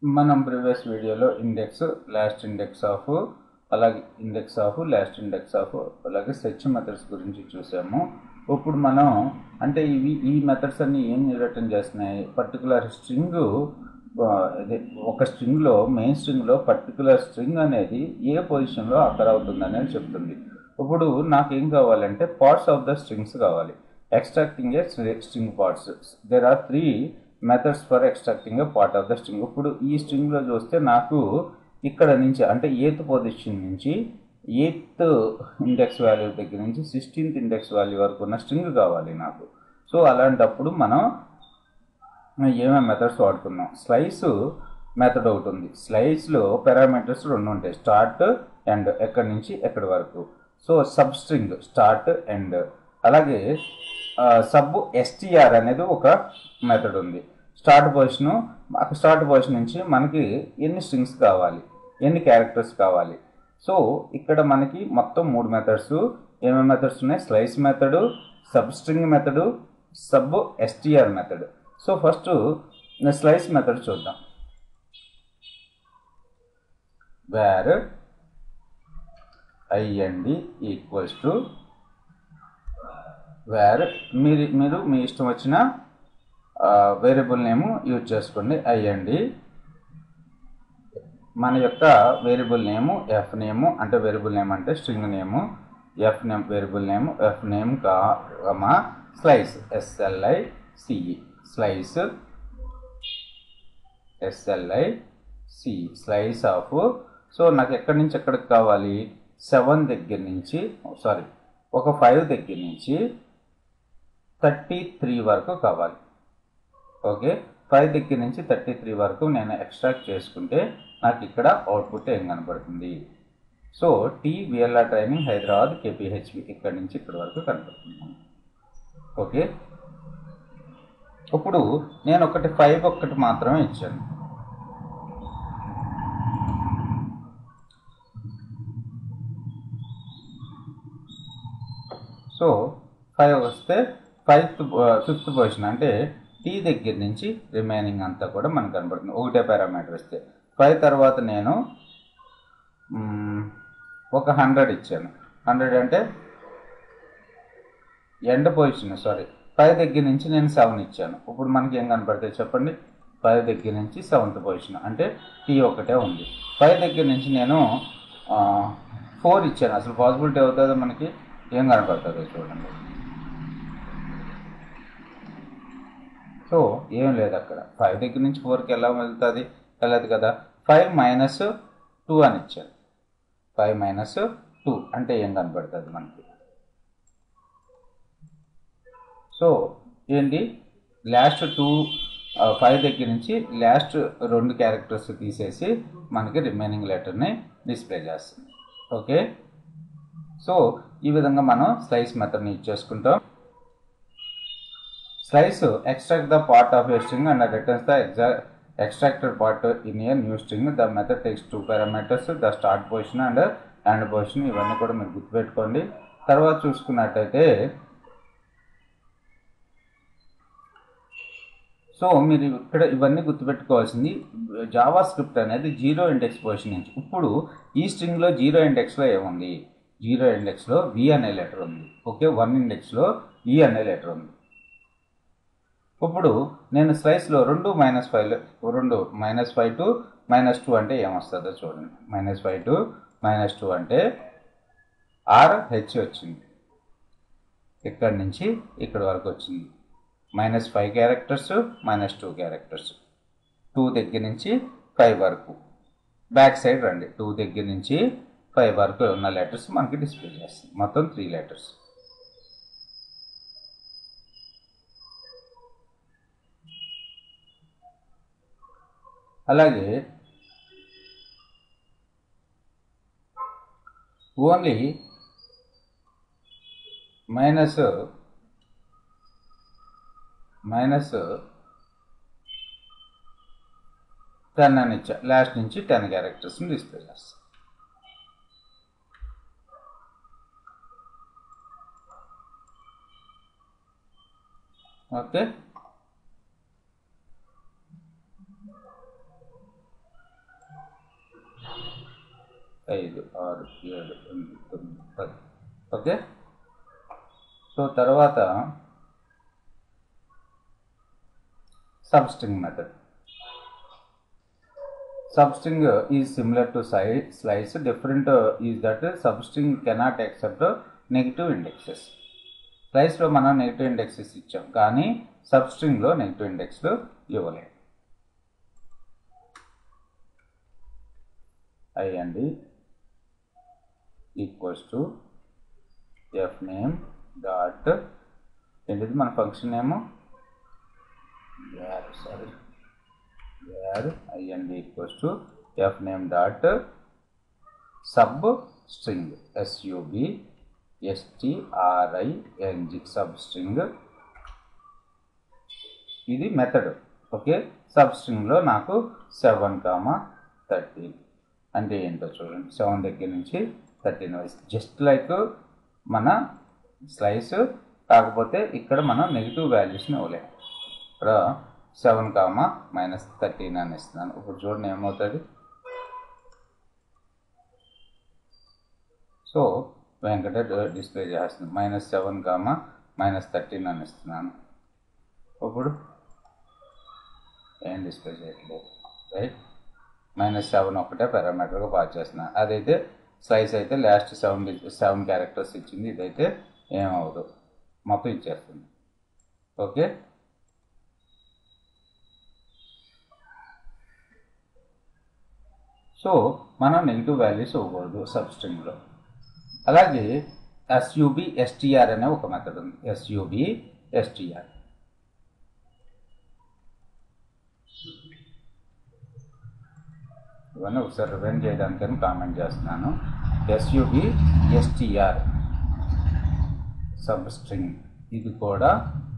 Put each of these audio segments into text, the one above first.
మనం ప్రీవియస్ వీడియోలో index last index of అలాగే index of last index of అలాగే సెర్చ్ మెథడ్స్ గురించి చూసాము ఇప్పుడు మనం అంటే ఇవి ఈ మెథడ్స్ అన్ని ఏం రిటర్న్ చేస్తున్నాయి పర్టికులర్ స్ట్రింగ్ అదే ఒక స్ట్రింగ్లో మెయిన్ స్ట్రింగ్లో పర్టికులర్ స్ట్రింగ్ అనేది ఏ పొజిషన్లో అక్కడ అవుతుంది అనేది చెప్తుంది ఇప్పుడు నాకు ఏం కావాలంటే పార్ట్స్ ఆఫ్ ద స్ట్రింగ్స్ కావాలి extracting a string parts there are three methods for extracting a part of the string ఇప్పుడు ఈ స్ట్రింగ్లో చూస్తే నాకు ఇక్కడ నుంచి అంటే ఎయిత్ పొజిషన్ నుంచి ఎయిత్ ఇండెక్స్ వాల్యూ దగ్గర నుంచి సిక్స్టీన్త్ ఇండెక్స్ వాల్యూ వరకు ఉన్న స్ట్రింగ్ కావాలి నాకు సో అలాంటప్పుడు మనం ఏమేమి మెథడ్స్ వాడుకున్నాం స్లైస్ మెథడ్ ఒకటి ఉంది స్లైస్లో పారామీటర్స్ రెండు ఉంటాయి స్టార్ట్ ఎండ్ ఎక్కడి నుంచి ఎక్కడి వరకు so substring start end అలాగే సబ్ ఎస్టీఆర్ అనేది ఒక మెథడ్ ఉంది స్టార్ట్ పొజిషన్ స్టార్ట్ పొజిషన్ నుంచి మనకి ఎన్ని స్ట్రింగ్స్ కావాలి ఎన్ని క్యారెక్టర్స్ కావాలి సో ఇక్కడ మనకి మొత్తం మూడు మెథడ్స్ ఏమేమి మెథడ్స్ ఉన్నాయి slice method substring method sub STR method so first slice method చూద్దాం var I and equals to var మీరు మీరు మీ ఇష్టం వచ్చిన వేరియబుల్ నేము యూజ్ చేసుకోండి ఐ అండి మన యొక్క వేరియబుల్ నేము ఎఫ్ నేము అంటే వేరియబుల్ నేమ్ అంటే string name F name variable name F name comma slice SLI CE slice SLI C slice of so నాకు ఎక్కడి నుంచి ఎక్కడికి కావాలి సెవెన్ దగ్గర నుంచి సారీ ఒక ఫైవ్ దగ్గర నుంచి థర్టీ త్రీ వరకు కావాలి ఓకే ఫైవ్ దగ్గర నుంచి థర్టీ త్రీ వరకు నేను ఎక్స్ట్రాక్ట్ చేసుకుంటే నాకు ఇక్కడ అవుట్పుట్ ఏం కనపడుతుంది so T VLR training Hyderabad KPHB ఇక్కడ నుంచి ఇక్కడ వరకు కనపడుతుంది ఓకే ఇప్పుడు నేను ఒకటి ఫైవ్ ఒక్కటి మాత్రమే ఇచ్చాను సో ఫైవ్ వస్తే ఫైవ్త్ ఫిఫ్త్ పొజిషన్ అంటే టీ దగ్గర నుంచి రిమైనింగ్ అంతా కూడా మనకు కనబడుతుంది ఒకటే పారామీటర్ ఇస్తే ఫైవ్ తర్వాత నేను ఒక హండ్రెడ్ ఇచ్చాను హండ్రెడ్ అంటే ఎండ్ పొజిషన్ సారీ ఫైవ్ దగ్గర నుంచి నేను సెవెన్ ఇచ్చాను ఇప్పుడు మనకి ఏం కనపడుతుంది చెప్పండి ఫైవ్ దగ్గర నుంచి సెవెంత్ పొజిషన్ అంటే టీ ఒకటే ఉంది ఫైవ్ దగ్గర నుంచి నేను ఫోర్ ఇచ్చాను అసలు పాసిబిలిటీ అవుతుందో మనకి ఏం కనపడుతుందో చూడండి సో ఏం లేదు అక్కడ ఫైవ్ దగ్గర నుంచి ఫోర్కి ఎలా వెళ్తుంది వెళ్ళదు కదా ఫైవ్ మైనస్ టూ అని ఇచ్చాను ఫైవ్ మైనస్ టూ అంటే ఏం కనపడుతుంది మనకి సో ఏంటి లాస్ట్ టూ ఫైవ్ దగ్గర నుంచి లాస్ట్ రెండు క్యారెక్టర్స్ తీసేసి మనకి రిమైనింగ్ లెటర్ని డిస్ప్లే చేస్తుంది ఓకే సో ఈ విధంగా మనం స్లైస్ మెథడ్ని యూజ్ చేసుకుంటాం slice extract the part of a string and returns the exa extracted part in a new string the method takes two parameters the start position and end position ఇవన్నీ కూడా మీరు గుర్తుపెట్టుకోండి తర్వాత చూసుకున్నట్టయితే సో మీరు ఇక్కడ ఇవన్నీ గుర్తుపెట్టుకోవాల్సింది జావా స్క్రిప్ట్ అనేది జీరో ఇండెక్స్ పొజిషన్ నుంచి ఇప్పుడు ఈ స్ట్రింగ్లో జీరో ఇండెక్స్లో ఏముంది జీరో ఇండెక్స్లో వి అనే లెటర్ ఉంది ఓకే వన్ ఇండెక్స్లో ఈ అనే లెటర్ ఉంది ఇప్పుడు నేను స్లైస్లో రెండు మైనస్ ఫైవ్ రెండు minus five to minus two అంటే ఏమొస్తుందో చూడండి minus five to minus two అంటే ఆర్ హెచ్ వచ్చింది ఇక్కడి నుంచి ఇక్కడ వరకు వచ్చింది minus five characters minus two characters two దగ్గర నుంచి ఫైవ్ వరకు బ్యాక్ సైడ్ రండి టూ దగ్గర నుంచి ఫైవ్ వరకు ఉన్న లెటర్స్ మనకి డిస్ప్లే చేస్తుంది మొత్తం త్రీ లెటర్స్ అలాగే ఓన్లీ మైనస్ మైనస్ టెన్ అని ఇచ్చా లాస్ట్ నుంచి టెన్ క్యారెక్టర్స్ని డిస్ప్లే చేస్తాం ఓకే ఐదు ఆరు ఏడు ఎనిమిది తొమ్మిది పది ఓకే సో తర్వాత substring method. Substring uh, is similar to si- slice. Different uh, is that uh, substring cannot accept uh, negative indexes. స్లైస్లో మనం నెగిటివ్ ఇండెక్సెస్ ఇచ్చాం కానీ సబ్స్ట్రింగ్లో నెగిటివ్ ఇండెక్స్లు ఇవ్వలేము ఐ అండి equals to F name dot ఏంటిది మన function name var sorry var ind equals to f name dot sub string sub string sub string ఇది method okay సబ్ స్ట్రింగ్లో నాకు సెవెన్ కామా థర్టీన్ అంటే ఏంటో చూడండి సెవెన్ దగ్గర నుంచి థర్టీన్ వయసు జస్ట్ లైక్ మన స్లైస్ కాకపోతే ఇక్కడ మనం నెగిటివ్ వాల్యూస్ని ఇవ్వలేము ఇక్కడ సెవెన్ కామా మైనస్ థర్టీన్ అని ఇస్తున్నాను ఇప్పుడు చూడండి ఏమవుతుంది సో వెంకట డిస్ప్లే చేస్తుంది minus seven comma minus thirteen అని ఇస్తున్నాను ఇప్పుడు ఏం డిస్ప్లే చేయట్లేదు రైట్ మైనస్ సెవెన్ ఒకటే పారామీటర్గా పాస్ చేస్తున్నాను అదైతే స్లైస్ అయితే లాస్ట్ సెవెన్ సెవెన్ క్యారెక్టర్స్ ఇచ్చింది ఇదైతే ఏమవదు మొత్తం ఇచ్చేస్తుంది ఓకే సో మనం నెగిటివ్ వాల్యూస్ ఇవ్వకూడదు సబ్స్ట్రింగ్లో అలాగే ఎస్యూబి ఎస్టీఆర్ అనే ఒక మెథడ్ ఉంది ఎస్యూబి ఎస్టీఆర్ ఇవన్నీ ఒకసారి రివైన్ చేయడానికని కామెంట్ చేస్తున్నాను ఎస్యూబి ఎస్టీఆర్ సబ్ స్ట్రింగ్ ఇది కూడా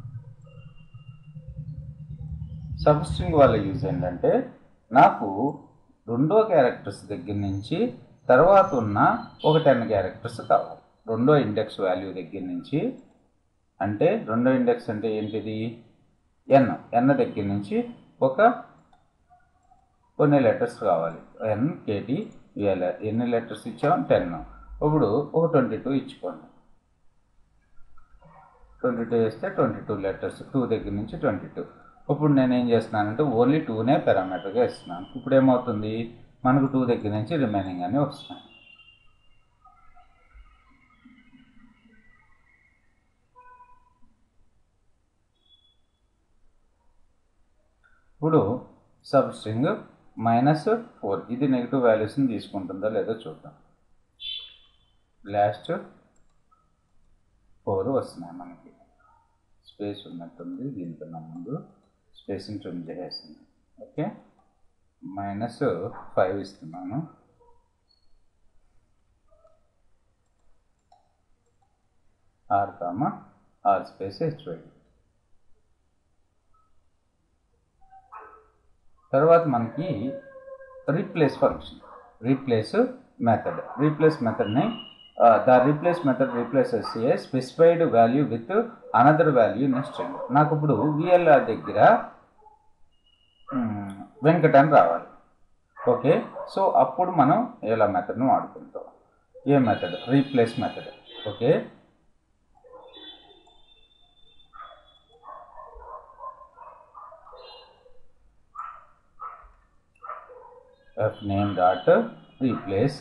సబ్ స్ట్రింగ్ వల్ల యూజ్ ఏంటంటే నాకు రెండో క్యారెక్టర్స్ దగ్గర నుంచి తర్వాత ఉన్న ఒక టెన్ క్యారెక్టర్స్ కావాలి రెండో ఇండెక్స్ వాల్యూ దగ్గర నుంచి అంటే రెండో ఇండెక్స్ అంటే ఏంటిది ఎన్ ఎన్ దగ్గర నుంచి ఒక కొన్ని లెటర్స్ కావాలి ఎన్ కేటీ విఎల్ ఎన్ని లెటర్స్ ఇచ్చాం టెన్ ఇప్పుడు ఒక ట్వంటీ టూ ఇచ్చుకోండి ట్వంటీ టూ వేస్తే ట్వంటీ టూ లెటర్స్ టూ దగ్గర నుంచి ట్వంటీ టూ ఇప్పుడు నేను ఏం చేస్తున్నానంటే ఓన్లీ టూనే పారామీటర్గా ఇస్తున్నాను ఇప్పుడు ఏమవుతుంది మనకు టూ దగ్గర నుంచి రిమైనింగ్ అని వస్తున్నాయి ఇప్పుడు సబ్ స్ట్రింగ్ మైనస్ ఫోర్ ఇది నెగిటివ్ వాల్యూస్ని తీసుకుంటుందా లేదో చూద్దాం లాస్ట్ ఫోర్ వస్తున్నాయి మనకి స్పేస్ ఉన్నట్టుంది దీనికన్నా ముందు స్పేస్ని ట్రిమ్ చేసేస్తుంది ఓకే మైనస్ ఫైవ్ ఇస్తున్నాను R comma R space HY తర్వాత మనకి replace function replace method replace మెథడ్ని the replace method replaces a specified value with another value in string నాకు ఇప్పుడు విఎల్ఆర్ దగ్గర వెంకట అని రావాలి ఓకే సో అప్పుడు మనం ఎలా మెథడ్ను వాడుకుంటాం ఏ method replace method okay f name dot replace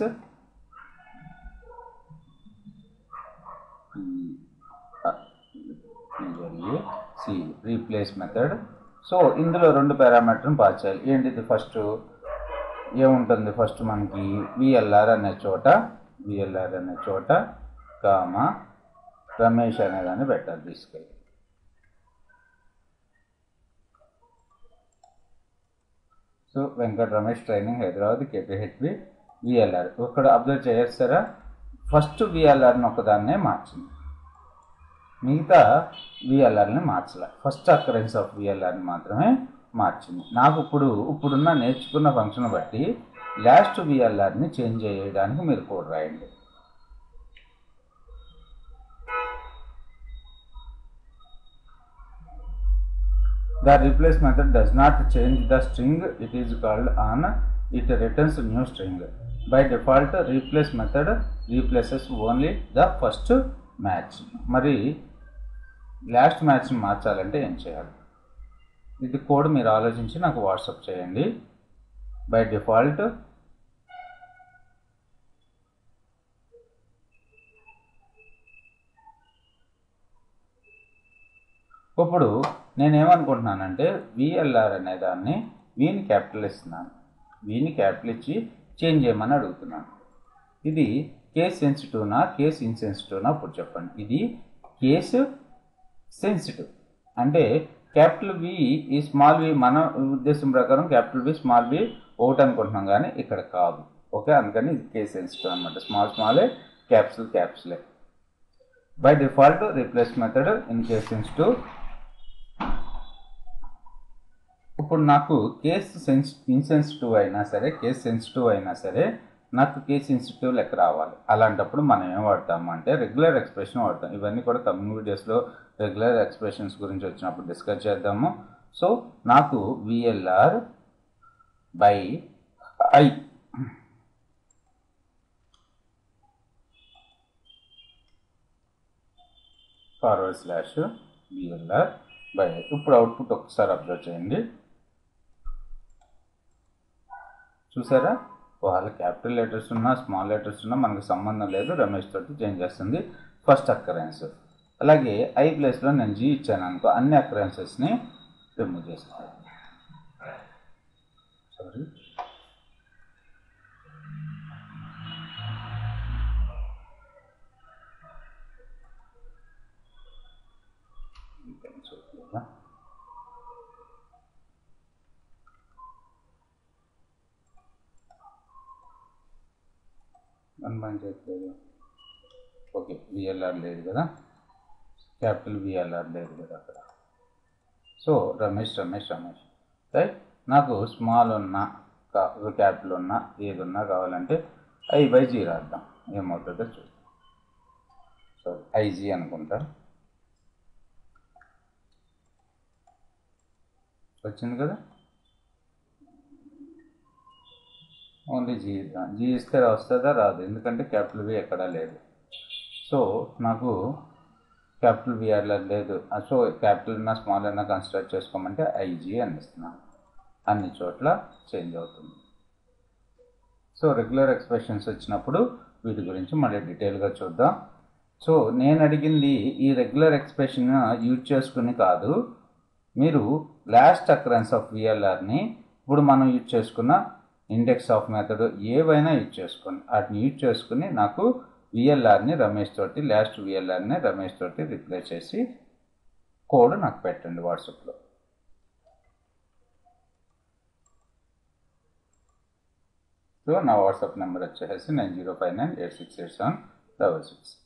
C replace method so ఇందులో రెండు పారామీటర్ని పాస్ చేయాలి ఏంటిది ఫస్ట్ ఏముంటుంది ఫస్ట్ మనకి విఎల్ఆర్ అనే చోట విఎల్ఆర్ అనే చోట కామ రమేష్ అనేదాన్ని పెట్టాలి తీసుకెళ్ళి so Venkata Ramesh training Hyderabad KPHB VLR ఇక్కడ అబ్జర్వ్ చేస్తారా ఫస్ట్ విఎల్ఆర్ని ఒకదాన్నే మార్చింది మిగతా విఎల్ఆర్ని మార్చలే ఫస్ట్ అకరెన్స్ ఆఫ్ విఎల్ఆర్ని మాత్రమే మార్చింది నాకు ఇప్పుడు ఇప్పుడున్న నేర్చుకున్న ఫంక్షన్ బట్టి లాస్ట్ విఎల్ఆర్ని చేంజ్ చేయడానికి మీరు కోడ్ రాయండి The replace method does not change the string it is called on it returns new string by default replace method replaces only the first match మరి లాస్ట్ మ్యాచ్ని మార్చాలంటే ఏం చేయాలి ఇది కోడ్ మీరు ఆలోచించి నాకు వాట్సాప్ చేయండి బై డిఫాల్ట్ ఇప్పుడు నేనేమనుకుంటున్నానంటే విఎల్ఆర్ అనే దాన్ని వీని క్యాపిటల్ ఇస్తున్నాను వీని క్యాపిటల్ ఇచ్చి చేంజ్ చేయమని అడుగుతున్నాను ఇది కేస్ సెన్సిటివ్నా కేస్ ఇన్సెన్సిటివ్నా ఇప్పుడు చెప్పండి ఇది కేసు సెన్సిటివ్ అంటే క్యాపిటల్ వి ఈ స్మాల్ వి మన ఉద్దేశం ప్రకారం క్యాపిటల్ వి స్మాల్ వి ఒకటి అనుకుంటున్నాం కానీ ఇక్కడ కాదు ఓకే అందుకని ఇది కేస్ సెన్సిటివ్ అనమాట స్మాల్ స్మాలే క్యాప్సుల్ క్యాప్సులే by default replace method in case sensitive ఇప్పుడు నాకు కేసు సెన్స్ ఇన్సెన్సిటివ్ అయినా సరే కేసు సెన్సిటివ్ అయినా సరే నాకు కేసు సెన్సిటివ్ లెక్క రావాలి అలాంటప్పుడు మనం ఏం వాడతాము అంటే రెగ్యులర్ ఎక్స్ప్రెషన్ వాడతాం ఇవన్నీ కూడా కమ్యూనిటీ వీడియోస్లో రెగ్యులర్ ఎక్స్ప్రెషన్స్ గురించి వచ్చినప్పుడు డిస్కస్ చేద్దాము సో నాకు VLR by I forward slash VLR by ఇప్పుడు అవుట్పుట్ ఒకసారి అబ్జర్వ్ చేయండి చూసారా వాళ్ళ క్యాపిటల్ లెటర్స్ ఉన్నా స్మాల్ లెటర్స్ ఉన్నా మనకు సంబంధం లేదు రమేష్ తోటి చేంజ్ చేస్తుంది ఫస్ట్ అక్కరెన్స్ అలాగే ఐ ప్లేస్లో నేను జీ ఇచ్చాను అనుకో అన్ని అక్కరెన్సెస్ని రిమూవ్ చేస్తాను సారీ చూడలేదా వన్ పాయింట్ ఎయిట్ లేదు ఓకే విఎల్ఆర్ లేదు కదా క్యాపిటల్ విఎల్ఆర్ లేదు కదా అక్కడ సో రమేష్ రమేష్ రమేష్ రైట్ నాకు స్మాల్ ఉన్నా క్యాపిటల్ ఉన్నా ఏది ఉన్నా కావాలంటే ఐ బై జీ రాద్దాం ఏమవుతుందో చూద్దాం సారీ ఐజీ అనుకుంటా వచ్చింది కదా ఓన్లీ జీ ఇద్దాం జీ ఇస్తే వస్తుందా రాదు ఎందుకంటే క్యాపిటల్ వి ఎక్కడా లేదు సో నాకు క్యాపిటల్ విఆర్లో లేదు సో క్యాపిటల్ అయినా స్మాల్ అయినా కన్సిడర్ చేసుకోమంటే ఐజీ అని ఇస్తున్నాను అన్ని చోట్ల చేంజ్ అవుతుంది సో రెగ్యులర్ ఎక్స్ప్రెషన్స్ వచ్చినప్పుడు వీటి గురించి మళ్ళీ డీటెయిల్గా చూద్దాం సో నేను అడిగింది ఈ రెగ్యులర్ ఎక్స్ప్రెషన్ యూజ్ చేసుకుని కాదు మీరు లాస్ట్ అక్రెన్స్ ఆఫ్ విఎల్ఆర్ని ఇప్పుడు మనం యూజ్ చేసుకున్న ఇండెక్స్ ఆఫ్ మెథడ్ ఏవైనా యూజ్ చేసుకోండి వాటిని యూజ్ చేసుకుని నాకు విఎల్ఆర్ని రమేష్ తోటి లాస్ట్ విఎల్ఆర్ని రమేష్ తోటి రిప్లేస్ చేసి కోడ్ నాకు పెట్టండి వాట్సాప్లో సో నా వాట్సాప్ నెంబర్ వచ్చేసి nine zero five nine eight six eight seven double six